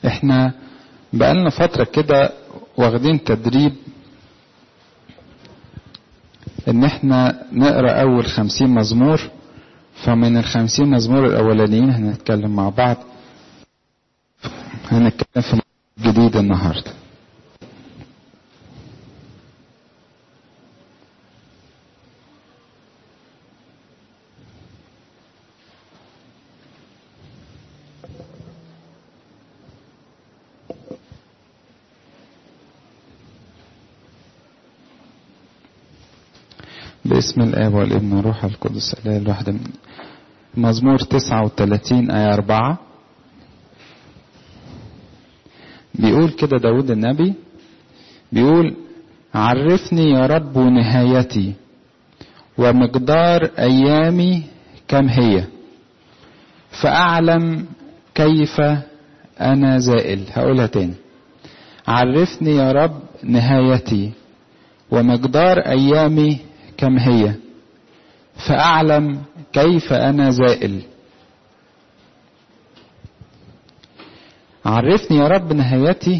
احنا بقالنا فترة كده واخدين تدريب ان احنا نقرا اول خمسين مزمور فمن الخمسين مزمور الاولانيين هنتكلم مع بعض هنتكلم في جديد النهارده باسم الآب والابن والروح القدس الإله الواحد من مزمور 39 آية 4 بيقول كده داود النبي بيقول عرفني يا رب نهايتي ومقدار أيامي كم هي فأعلم كيف أنا زائل هقولها تاني عرفني يا رب نهايتي ومقدار أيامي كم هي فأعلم كيف أنا زائل عرفني يا رب نهايتي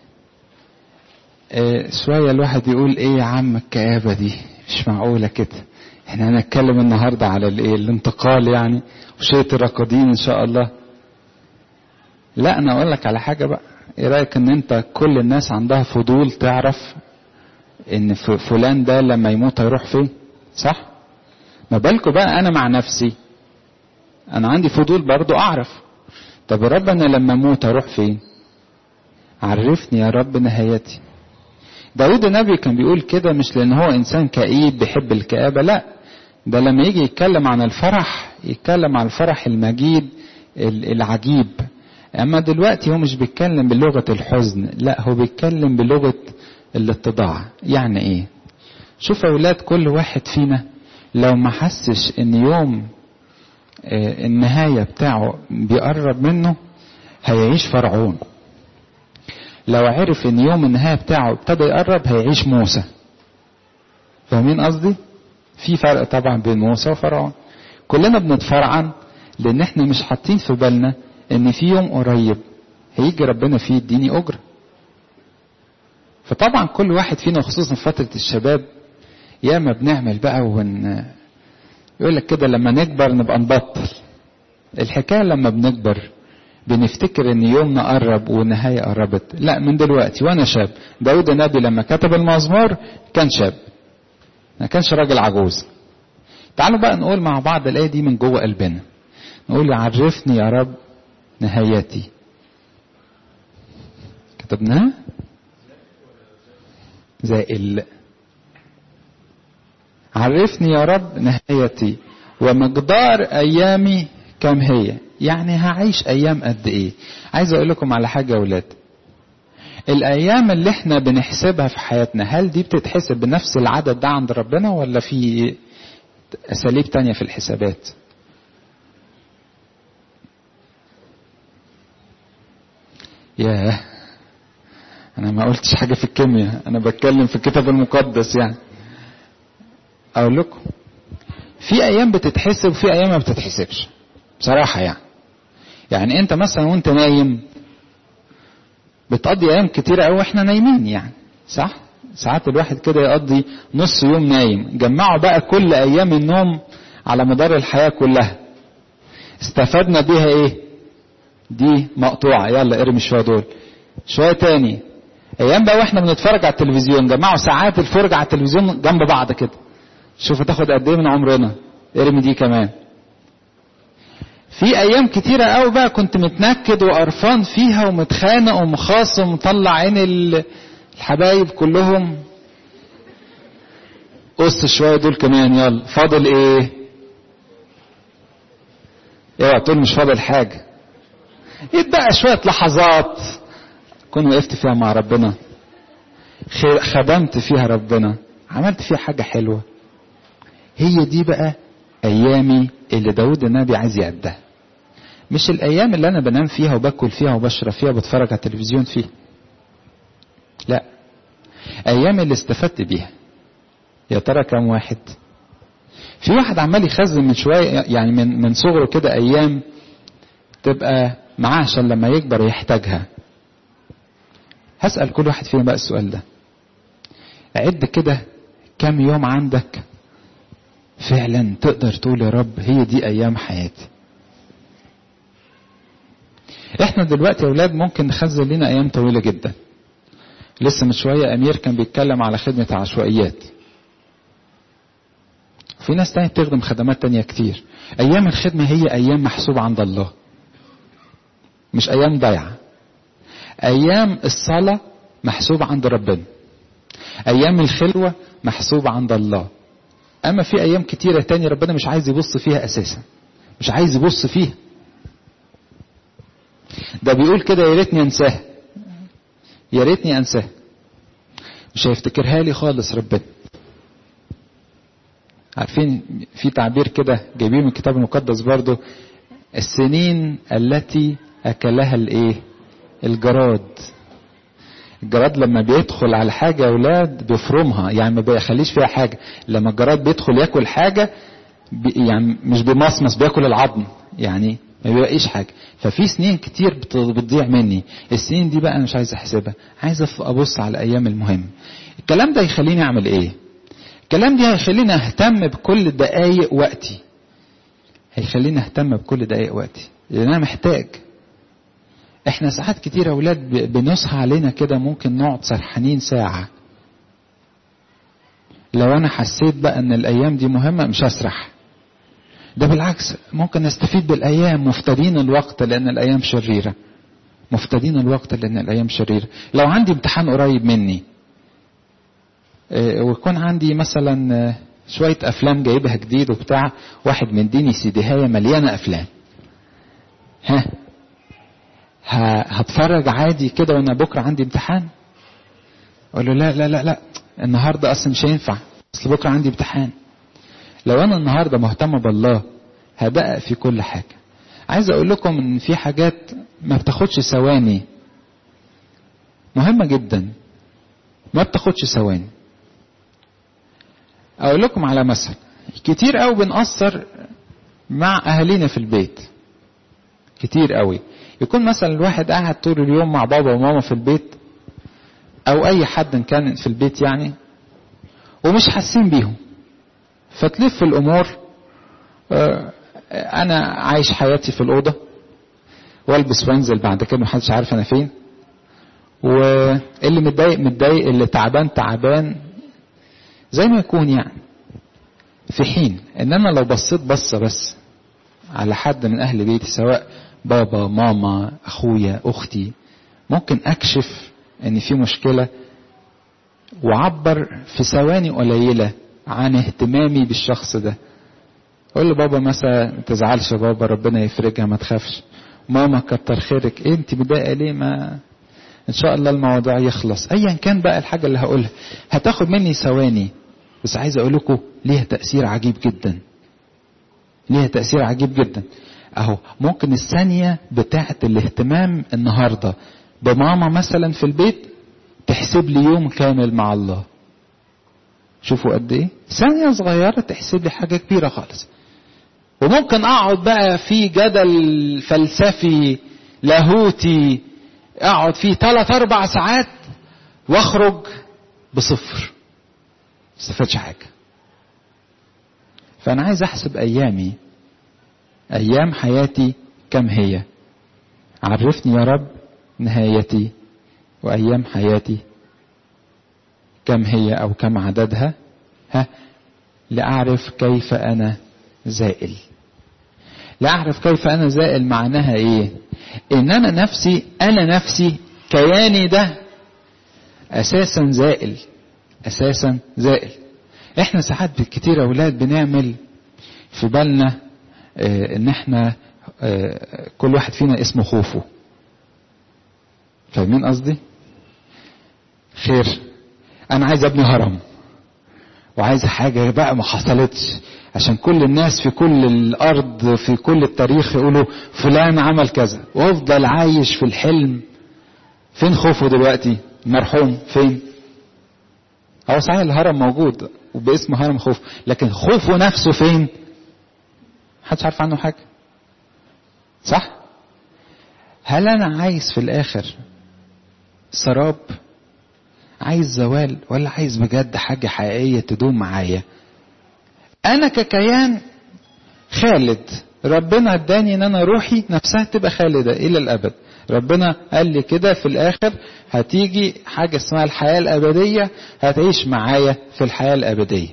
آه شوية الواحد يقول ايه يا عم الكآبة دي مش معقولة كده احنا هنتكلم النهاردة على الايه الانتقال يعني وشية الرقدين ان شاء الله لا انا اقول لك على حاجة بقى ايه رأيك ان انت كل الناس عندها فضول تعرف ان فلان ده لما يموت هيروح فين صح ما بالكم بقى انا مع نفسي انا عندي فضول برضو اعرف طب يا رب انا لما اموت اروح فين عرفني يا رب نهايتي داود النبي كان بيقول كده مش لان هو انسان كئيب بيحب الكآبة لا ده لما يجي يتكلم عن الفرح يتكلم عن الفرح المجيد العجيب اما دلوقتي هو مش بيتكلم بلغة الحزن لا هو بيتكلم بلغة الاتضاع يعني ايه شوف يا اولاد كل واحد فينا لو ما حسش ان يوم النهاية بتاعه بيقرب منه هيعيش فرعون لو عرف ان يوم النهاية بتاعه ابتدى يقرب هيعيش موسى فاهمين قصدي في فرق طبعا بين موسى وفرعون كلنا بنتفرعن لان احنا مش حاطين في بالنا ان في يوم قريب هيجي ربنا فيه يديني اجره فطبعا كل واحد فينا خصوصا في فترة الشباب ياما بنعمل بقى ون يقول لك كده لما نكبر نبقى نبطل الحكاية لما بنكبر بنفتكر ان يومنا قرب والنهاية قربت لا من دلوقتي وانا شاب داود النبي لما كتب المزمور كان شاب ما كانش راجل عجوز تعالوا بقى نقول مع بعض الآية دي من جوه قلبنا نقول عرفني يا رب نهايتي كتبناها زائل عرفني يا رب نهايتي ومقدار ايامي كم هي يعني هعيش ايام قد ايه عايز اقول لكم على حاجه يا ولاد الايام اللي احنا بنحسبها في حياتنا هل دي بتتحسب بنفس العدد ده عند ربنا ولا في اساليب تانية في الحسابات ياه انا ما قلتش حاجه في الكيمياء انا بتكلم في الكتاب المقدس يعني اقول لكم في ايام بتتحسب وفي ايام ما بتتحسبش بصراحه يعني يعني انت مثلا وانت نايم بتقضي ايام كتيره قوي واحنا نايمين يعني صح ساعات الواحد كده يقضي نص يوم نايم جمعوا بقى كل ايام النوم على مدار الحياه كلها استفدنا بيها ايه دي مقطوعه يلا ارمي شويه دول شويه تاني ايام بقى واحنا بنتفرج على التلفزيون جمعوا ساعات الفرجه على التلفزيون جنب بعض كده شوفوا تاخد قد ايه من عمرنا ارمي دي كمان في ايام كتيرة قوي بقى كنت متنكد وقرفان فيها ومتخانق ومخاصم ومطلع عين الحبايب كلهم قص شوية دول كمان يلا فاضل ايه اوعى تقول مش فاضل حاجة يتبقى شوية لحظات كون وقفت فيها مع ربنا خدمت فيها ربنا عملت فيها حاجة حلوة هي دي بقى ايامي اللي داود النبي عايز يعدها مش الايام اللي انا بنام فيها وباكل فيها وبشرب فيها وبتفرج على التلفزيون فيها لا ايام اللي استفدت بيها يا ترى كم واحد في واحد عمال يخزن من شويه يعني من من صغره كده ايام تبقى معاه عشان لما يكبر يحتاجها هسأل كل واحد فينا بقى السؤال ده عد كده كم يوم عندك فعلا تقدر تقول يا رب هي دي ايام حياتي احنا دلوقتي يا اولاد ممكن نخزن لنا ايام طويله جدا لسه من شويه امير كان بيتكلم على خدمه عشوائيات في ناس تانية بتخدم خدمات تانية كتير ايام الخدمه هي ايام محسوبه عند الله مش ايام ضايعه ايام الصلاه محسوبه عند ربنا ايام الخلوه محسوبه عند الله اما في ايام كتيره تاني ربنا مش عايز يبص فيها اساسا مش عايز يبص فيها ده بيقول كده يا ريتني انساها يا ريتني انساها مش هيفتكرها لي خالص ربنا عارفين في تعبير كده جايبين من الكتاب المقدس برضو السنين التي اكلها الايه الجراد الجراد لما بيدخل على حاجة يا أولاد بيفرمها يعني ما بيخليش فيها حاجة لما الجراد بيدخل ياكل حاجة بي يعني مش بيمصمص بياكل العظم يعني ما بيلاقيش حاجة ففي سنين كتير بتضيع مني السنين دي بقى أنا مش عايز أحسبها عايز أبص على الأيام المهم الكلام ده يخليني أعمل إيه الكلام دي هيخليني أهتم بكل دقايق وقتي هيخليني أهتم بكل دقايق وقتي لأن أنا محتاج احنا ساعات كتير اولاد بنصحى علينا كده ممكن نقعد سرحانين ساعة لو انا حسيت بقى ان الايام دي مهمة مش هسرح ده بالعكس ممكن نستفيد بالايام مفتدين الوقت لان الايام شريرة مفتدين الوقت لان الايام شريرة لو عندي امتحان قريب مني اه ويكون عندي مثلا اه شوية افلام جايبها جديد وبتاع واحد مديني سيديهاية مليانة افلام ها هتفرج عادي كده وانا بكره عندي امتحان اقول له لا لا لا لا النهارده اصلا مش هينفع اصل بكره عندي امتحان لو انا النهارده مهتم بالله هدقق في كل حاجه عايز اقول لكم ان في حاجات ما بتاخدش ثواني مهمه جدا ما بتاخدش ثواني اقول لكم على مثل كتير قوي بنقصر مع اهالينا في البيت كتير قوي يكون مثلا الواحد قاعد طول اليوم مع بابا وماما في البيت او اي حد كان في البيت يعني ومش حاسين بيهم فتلف الامور انا عايش حياتي في الاوضه والبس وانزل بعد كده محدش عارف انا فين واللي متضايق متضايق اللي تعبان تعبان زي ما يكون يعني في حين ان انا لو بصيت بصه بس على حد من اهل بيتي سواء بابا ماما اخويا اختي ممكن اكشف ان في مشكله وعبر في ثواني قليله عن اهتمامي بالشخص ده اقول له بابا مثلا ما تزعلش يا بابا ربنا يفرجها ما تخافش ماما كتر خيرك إيه انت مضايقه ليه ما ان شاء الله الموضوع يخلص ايا كان بقى الحاجه اللي هقولها هتاخد مني ثواني بس عايز اقول لكم ليها تاثير عجيب جدا ليها تاثير عجيب جدا اهو ممكن الثانية بتاعة الاهتمام النهاردة بماما مثلا في البيت تحسب لي يوم كامل مع الله شوفوا قد ايه ثانية صغيرة تحسب لي حاجة كبيرة خالص وممكن اقعد بقى في جدل فلسفي لاهوتي اقعد فيه ثلاث اربع ساعات واخرج بصفر استفادش حاجة فانا عايز احسب ايامي أيام حياتي كم هي عرفني يا رب نهايتي وأيام حياتي كم هي أو كم عددها ها لأعرف كيف أنا زائل لأعرف كيف أنا زائل معناها إيه إن أنا نفسي أنا نفسي كياني ده أساسا زائل أساسا زائل إحنا ساعات كتير أولاد بنعمل في بالنا ان احنا كل واحد فينا اسمه خوفه فاهمين قصدي خير انا عايز ابني هرم وعايز حاجه بقى ما حصلتش عشان كل الناس في كل الارض في كل التاريخ يقولوا فلان عمل كذا وافضل عايش في الحلم فين خوفه دلوقتي مرحوم فين هو صحيح الهرم موجود وباسم هرم خوف لكن خوفه نفسه فين محدش عارف عنه حاجة صح هل انا عايز في الاخر سراب عايز زوال ولا عايز بجد حاجة حقيقية تدوم معايا انا ككيان خالد ربنا اداني ان انا روحي نفسها تبقى خالدة الى الابد ربنا قال لي كده في الاخر هتيجي حاجة اسمها الحياة الابدية هتعيش معايا في الحياة الابدية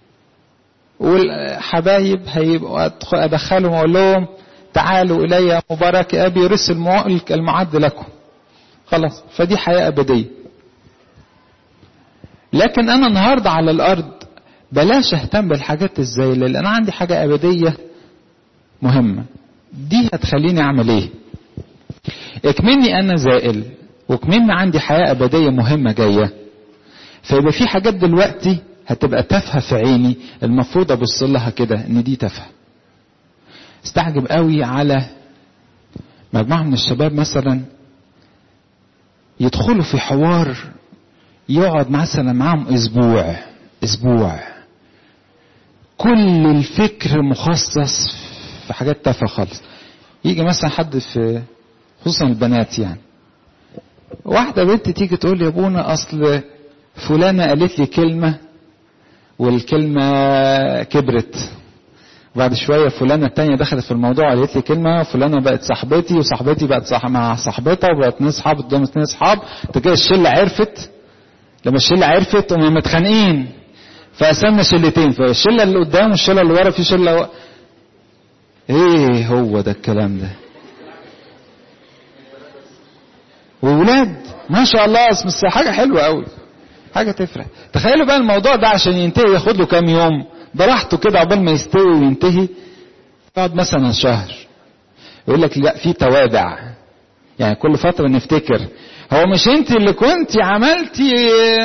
والحبايب هيبقوا ادخلهم واقول لهم تعالوا الي مبارك ابي يرث الملك المعد لكم خلاص فدي حياة ابدية لكن انا النهاردة على الارض بلاش اهتم بالحاجات ازاي لان انا عندي حاجة ابدية مهمة دي هتخليني اعمل ايه اكمني انا زائل واكمني عندي حياة ابدية مهمة جاية فيبقى في حاجات دلوقتي هتبقى تافهة في عيني المفروض ابص لها كده ان دي تافهة استعجب قوي على مجموعة من الشباب مثلا يدخلوا في حوار يقعد مثلا معاهم اسبوع اسبوع كل الفكر مخصص في حاجات تافهه خالص يجي مثلا حد في خصوصا البنات يعني واحدة بنت تيجي تقول لي يا ابونا اصل فلانة قالت لي كلمة والكلمة كبرت بعد شوية فلانة التانية دخلت في الموضوع قالت لي كلمة فلانة بقت صاحبتي وصاحبتي بقت صح مع صاحبتها وبقت اتنين صحاب قدام اتنين صحاب كده الشلة عرفت لما الشلة عرفت هم متخانقين فقسمنا شلتين فالشلة اللي قدام والشلة اللي ورا في شلة و... ايه هو ده الكلام ده وولاد ما شاء الله بس حاجة حلوة قوي حاجة تفرح تخيلوا بقى الموضوع ده عشان ينتهي ياخد له كام يوم براحته كده عقبال ما يستوي وينتهي يقعد مثلا شهر يقول لك لا في توابع يعني كل فترة نفتكر هو مش انت اللي كنت عملتي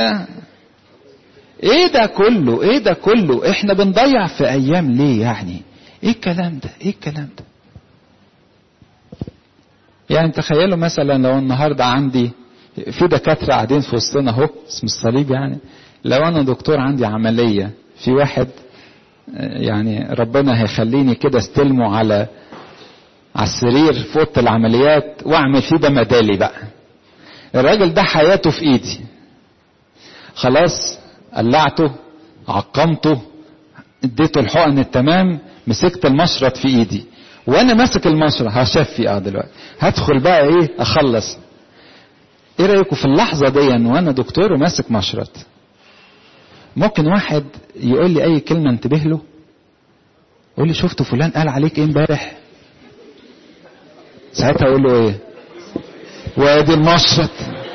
ايه ده كله ايه ده كله احنا بنضيع في ايام ليه يعني ايه الكلام ده ايه الكلام ده يعني تخيلوا مثلا لو النهارده عندي في دكاتره قاعدين في وسطنا اهو اسم الصليب يعني لو انا دكتور عندي عمليه في واحد يعني ربنا هيخليني كده استلمه على على السرير في اوضه العمليات واعمل فيه ده مدالي بقى الراجل ده حياته في ايدي خلاص قلعته عقمته اديته الحقن التمام مسكت المشرط في ايدي وانا ماسك المشرط هشفي اه دلوقتي هدخل بقى ايه اخلص ايه رايكم في اللحظه دي وانا دكتور وماسك مشرط ممكن واحد يقول لي اي كلمه انتبه له يقول لي شفت فلان قال عليك ايه امبارح ساعتها اقول له ايه وادي المشرط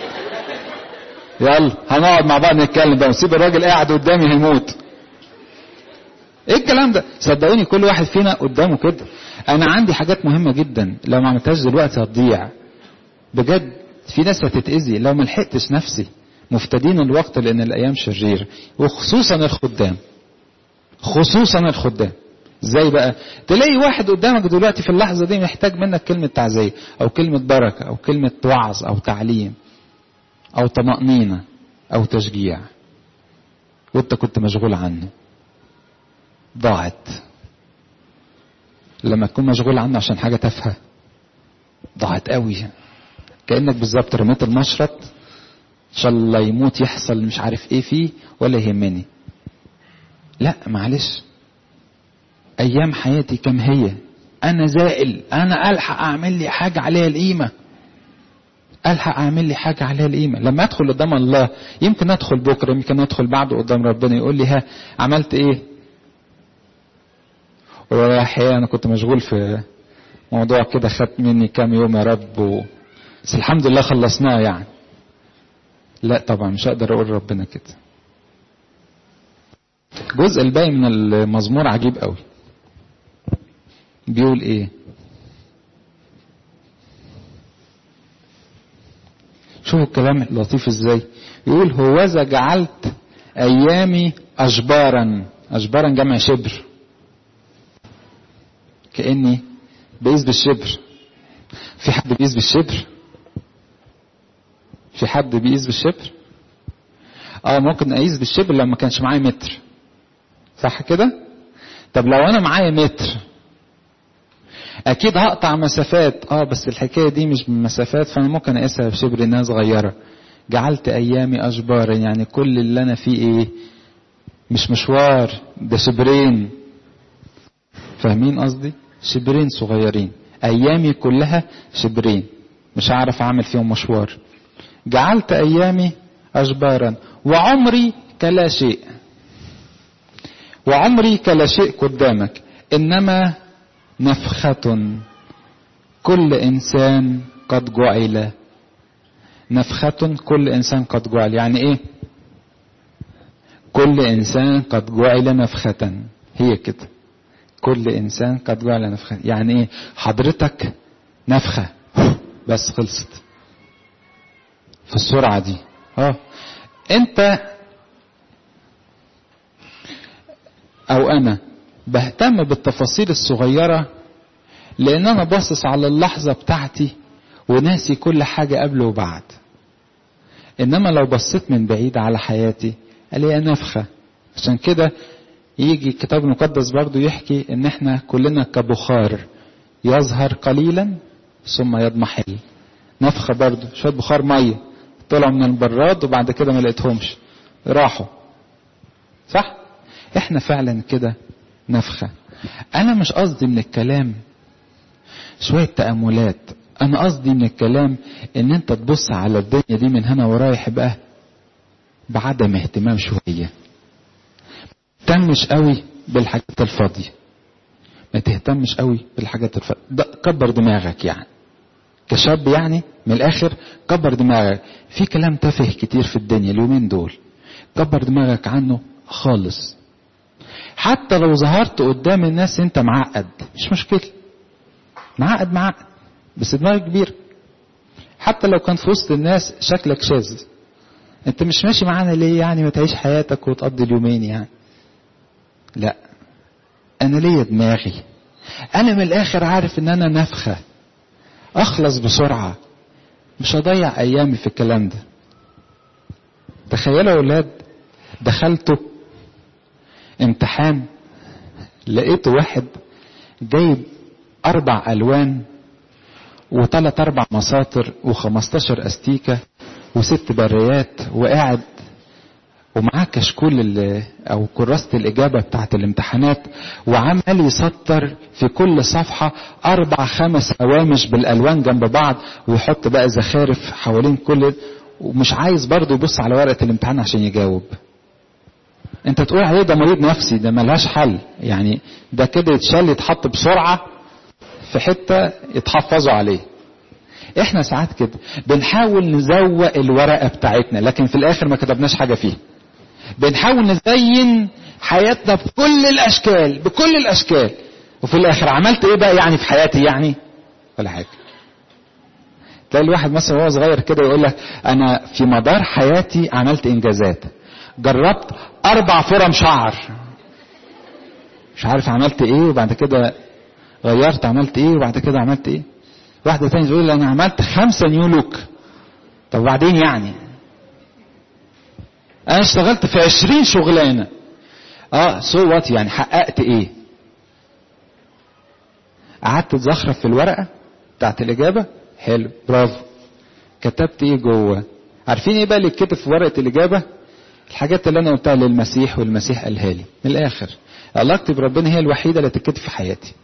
يلا هنقعد مع بعض نتكلم بقى ونسيب الراجل قاعد قدامي هيموت ايه الكلام ده صدقوني كل واحد فينا قدامه كده انا عندي حاجات مهمه جدا لو ما عملتهاش دلوقتي هتضيع بجد في ناس هتتاذي لو ما لحقتش نفسي مفتدين الوقت لان الايام شرير وخصوصا الخدام خصوصا الخدام ازاي بقى تلاقي واحد قدامك دلوقتي في اللحظه دي محتاج منك كلمه تعزيه او كلمه بركه او كلمه وعظ او تعليم او طمانينه او تشجيع وانت كنت مشغول عنه ضاعت لما تكون مشغول عنه عشان حاجه تافهه ضاعت قوي كانك بالظبط رميت المشرط ان شاء الله يموت يحصل مش عارف ايه فيه ولا يهمني لا معلش ايام حياتي كم هي انا زائل انا الحق اعمل لي حاجه عليها القيمه الحق اعمل لي حاجه عليها القيمه لما ادخل قدام الله يمكن ادخل بكره يمكن ادخل بعده قدام ربنا يقول لي ها عملت ايه الحقيقه انا كنت مشغول في موضوع كده خد مني كام يوم يا رب و... بس الحمد لله خلصناه يعني لا طبعا مش هقدر اقول ربنا كده الجزء الباقي من المزمور عجيب قوي بيقول ايه شوفوا الكلام اللطيف ازاي يقول هوذا جعلت ايامي اشبارا اشبارا جمع شبر كاني بقيس بالشبر في حد بيقيس بالشبر في حد بيقيس بالشبر اه ممكن اقيس بالشبر لو ما كانش معايا متر صح كده طب لو انا معايا متر اكيد هقطع مسافات اه بس الحكايه دي مش بمسافات فانا ممكن اقيسها بشبر انها صغيره جعلت ايامي اشبارا يعني كل اللي انا فيه ايه مش مشوار ده شبرين فاهمين قصدي شبرين صغيرين ايامي كلها شبرين مش هعرف اعمل فيهم مشوار جعلت ايامي اشبارا وعمري كلا شيء وعمري كلا شيء قدامك انما نفخة كل انسان قد جعل نفخة كل انسان قد جعل يعني ايه كل انسان قد جعل نفخة هي كده كل انسان قد جعل نفخة يعني ايه حضرتك نفخة بس خلصت في السرعة دي اه انت او انا بهتم بالتفاصيل الصغيرة لان انا باصص على اللحظة بتاعتي وناسي كل حاجة قبل وبعد انما لو بصيت من بعيد على حياتي الاقيها نفخة عشان كده يجي الكتاب المقدس برضو يحكي ان احنا كلنا كبخار يظهر قليلا ثم يضمحل نفخة برضو شوية بخار مية طلعوا من البراد وبعد كده ما لقيتهمش راحوا صح احنا فعلا كده نفخة انا مش قصدي من الكلام شوية تأملات انا قصدي من الكلام ان انت تبص على الدنيا دي من هنا ورايح بقى بعدم اهتمام شوية تهتمش قوي بالحاجات الفاضية ما تهتمش قوي بالحاجات الفاضية ده كبر دماغك يعني كشاب يعني من الاخر كبر دماغك في كلام تافه كتير في الدنيا اليومين دول كبر دماغك عنه خالص حتى لو ظهرت قدام الناس انت معقد مش مشكلة معقد معقد بس دماغك كبير حتى لو كان في وسط الناس شكلك شاذ انت مش ماشي معانا ليه يعني ما تعيش حياتك وتقضي اليومين يعني لا انا ليا دماغي انا من الاخر عارف ان انا نفخة اخلص بسرعة مش هضيع ايامي في الكلام ده تخيلوا يا اولاد دخلتوا امتحان لقيت واحد جايب اربع الوان وثلاث اربع مساطر وخمستاشر استيكة وست بريات وقاعد ومعاه كشكول او كراسة الاجابة بتاعت الامتحانات وعمال يسطر في كل صفحة اربع خمس هوامش بالالوان جنب بعض ويحط بقى زخارف حوالين كل ومش عايز برضه يبص على ورقة الامتحان عشان يجاوب انت تقول عليه ده مريض نفسي ده ملهاش حل يعني ده كده يتشال يتحط بسرعة في حتة يتحفظوا عليه احنا ساعات كده بنحاول نزوق الورقة بتاعتنا لكن في الاخر ما كتبناش حاجة فيها بنحاول نزين حياتنا بكل الاشكال بكل الاشكال وفي الاخر عملت ايه بقى يعني في حياتي يعني ولا حاجة تلاقي الواحد مثلا وهو صغير كده يقول لك انا في مدار حياتي عملت انجازات جربت اربع فرم شعر مش عارف عملت ايه وبعد كده غيرت عملت ايه وبعد كده عملت ايه واحدة تانية تقول انا عملت خمسة نيو لوك طب وبعدين يعني انا اشتغلت في عشرين شغلانة اه سو وات يعني حققت ايه قعدت تزخرف في الورقة بتاعت الاجابة حلو برافو كتبت ايه جوه عارفين ايه بقى اللي اتكتب في ورقة الاجابة الحاجات اللي انا قلتها للمسيح والمسيح قالها لي من الاخر علاقتي بربنا هي الوحيدة اللي تتكتب في حياتي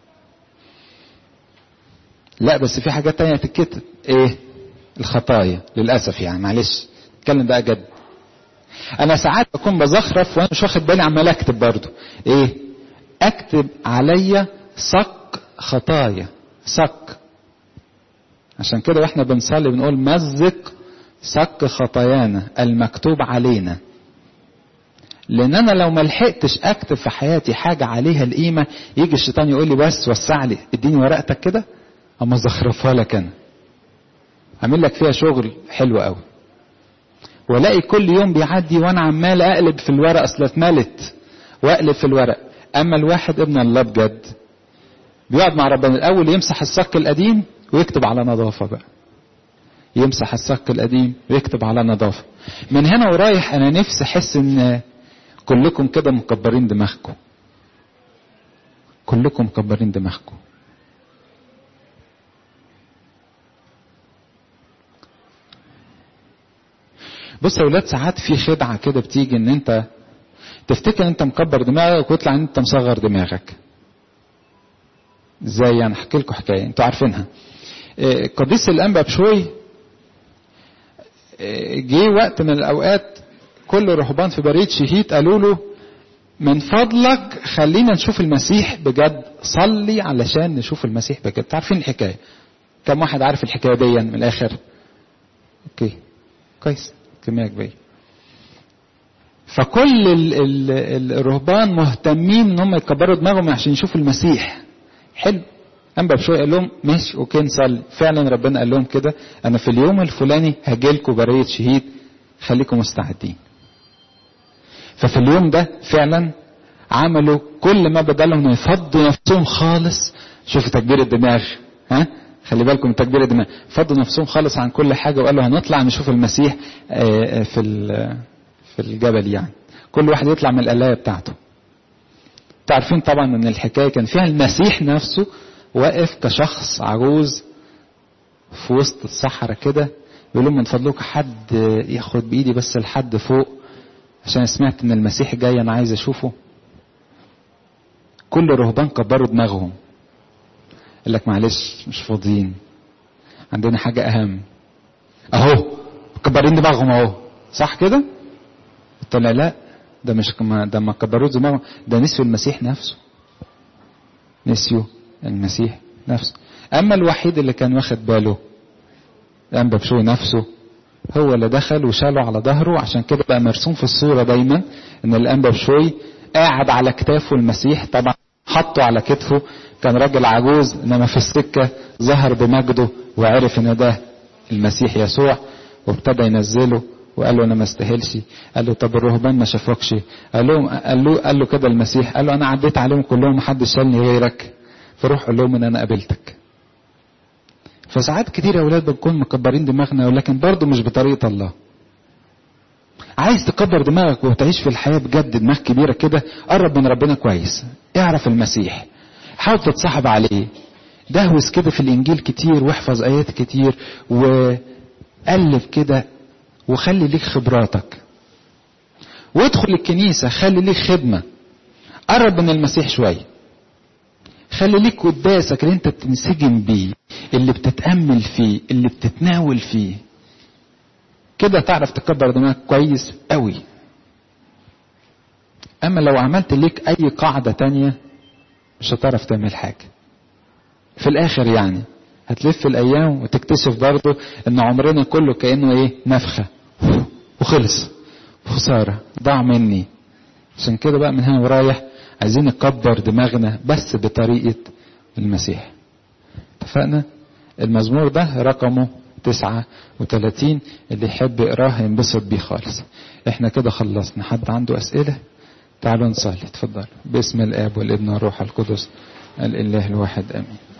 لا بس في حاجات تانية تتكتب ايه الخطايا للأسف يعني معلش اتكلم بقى جد انا ساعات بكون بزخرف وانا مش واخد بالي عمال اكتب برضو ايه اكتب عليا صك خطايا صك عشان كده واحنا بنصلي بنقول مزق صك خطايانا المكتوب علينا لان انا لو ما لحقتش اكتب في حياتي حاجه عليها القيمه يجي الشيطان يقول لي بس وسع لي اديني ورقتك كده اما زخرفها لك انا اعمل لك فيها شغل حلو قوي والاقي كل يوم بيعدي وانا عمال اقلب في الورق اصل اتملت واقلب في الورق اما الواحد ابن الله بجد بيقعد مع ربنا الاول يمسح الصك القديم ويكتب على نظافه بقى يمسح الصك القديم ويكتب على نظافه من هنا ورايح انا نفسي احس ان كلكم كده مكبرين دماغكم كلكم مكبرين دماغكم بص يا ولاد ساعات في خدعه كده بتيجي ان انت تفتكر انت مكبر دماغك ويطلع ان انت مصغر دماغك ازاي يعني احكي لكم حكايه انتوا عارفينها قديس الانبا بشوي جه وقت من الاوقات كل الرهبان في بريد شهيد قالوا له من فضلك خلينا نشوف المسيح بجد صلي علشان نشوف المسيح بجد عارفين الحكايه كم واحد عارف الحكايه دي من الاخر اوكي كويس كميه كبيره فكل ال ال الرهبان مهتمين ان هم يكبروا دماغهم عشان يشوفوا المسيح حلو انبا بشوي قال لهم ماشي اوكي نصلي فعلا ربنا قال لهم كده انا في اليوم الفلاني هجيلكم بريه شهيد خليكم مستعدين ففي اليوم ده فعلا عملوا كل ما بدلهم يفضوا نفسهم خالص شوفوا تكبير الدماغ ها خلي بالكم من تكبير الدماغ فضوا نفسهم خالص عن كل حاجه وقالوا هنطلع نشوف المسيح في في الجبل يعني كل واحد يطلع من القلايه بتاعته تعرفين طبعا ان الحكايه كان فيها المسيح نفسه واقف كشخص عجوز في وسط الصحراء كده يقول لهم من فضلكم حد ياخد بايدي بس لحد فوق عشان سمعت ان المسيح جاي انا عايز اشوفه كل الرهبان كبروا دماغهم قال لك معلش مش فاضيين عندنا حاجة أهم أهو مكبرين دماغهم أهو صح كده؟ طلع لا ده مش كما ده ما كبروش دماغهم ده نسيوا المسيح نفسه نسيوا المسيح نفسه أما الوحيد اللي كان واخد باله الأنبا بشوي نفسه هو اللي دخل وشاله على ظهره عشان كده بقى مرسوم في الصورة دايما ان الانبا بشوي قاعد على كتافه المسيح طبعا حطه على كتفه كان راجل عجوز انما في السكة ظهر بمجده وعرف ان ده المسيح يسوع وابتدى ينزله وقال له انا ما استاهلش قال له طب الرهبان ما شافوكش قال له قال له قال له كده المسيح قال له انا عديت عليهم كلهم محدش شالني غيرك فروح قول لهم ان انا قابلتك فساعات كتير يا اولاد بنكون مكبرين دماغنا ولكن برضه مش بطريقه الله عايز تكبر دماغك وتعيش في الحياه بجد دماغ كبيره كده قرب من ربنا كويس اعرف المسيح حاول تتصاحب عليه دهوس كده في الانجيل كتير واحفظ ايات كتير وقلب كده وخلي ليك خبراتك وادخل الكنيسه خلي ليك خدمه قرب من المسيح شويه خلي ليك قداسك اللي انت بتنسجم بيه اللي بتتأمل فيه اللي بتتناول فيه كده تعرف تكبر دماغك كويس قوي اما لو عملت ليك اي قاعدة تانية مش هتعرف تعمل حاجة في الاخر يعني هتلف الايام وتكتشف برضه ان عمرنا كله كانه ايه نفخه وخلص خساره ضاع مني عشان كده بقى من هنا ورايح عايزين نكبر دماغنا بس بطريقه المسيح اتفقنا المزمور ده رقمه تسعة وتلاتين اللي يحب يقراه ينبسط بيه خالص احنا كده خلصنا حد عنده اسئلة تعالوا نصلي اتفضل باسم الاب والابن والروح القدس الاله الواحد امين